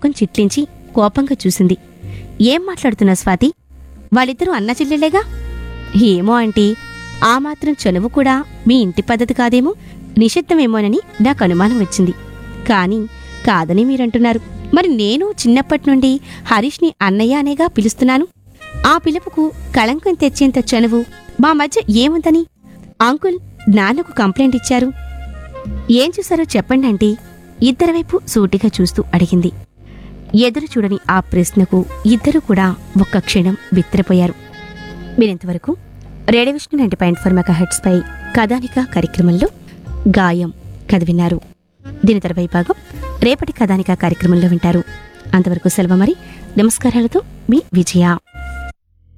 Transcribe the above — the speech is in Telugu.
ముఖం చిట్లించి కోపంగా చూసింది ఏం మాట్లాడుతున్నా స్వాతి వాళ్ళిద్దరూ అన్న చెల్లెలేగా ఏమో ఆంటీ ఆ మాత్రం చనువు కూడా మీ ఇంటి పద్ధతి కాదేమో నిషిద్ధమేమోనని నాకు అనుమానం వచ్చింది కానీ కాదని మీరంటున్నారు మరి నేను చిన్నప్పటి నుండి హరీష్ని అన్నయ్య అనేగా పిలుస్తున్నాను ఆ పిలుపుకు కళంకం తెచ్చేంత చనువు మా మధ్య ఏముందని అంకుల్ నాన్నకు కంప్లైంట్ ఇచ్చారు ఏం చూసారో చెప్పండి ఆంటీ ఇద్దరి వైపు సూటిగా చూస్తూ అడిగింది ఎదురు చూడని ఆ ప్రశ్నకు ఇద్దరు కూడా ఒక్క క్షణం బిత్తరపోయారు మీరింతవరకు radio Vishnu ninety point four megahertz పై కథానిక కార్యక్రమంలో గాయం కథ విన్నారు దీని తర్వాయి భాగం రేపటి కథానిక కార్యక్రమంలో వింటారు అంతవరకు సెలవు మరి నమస్కారాలతో మీ విజయ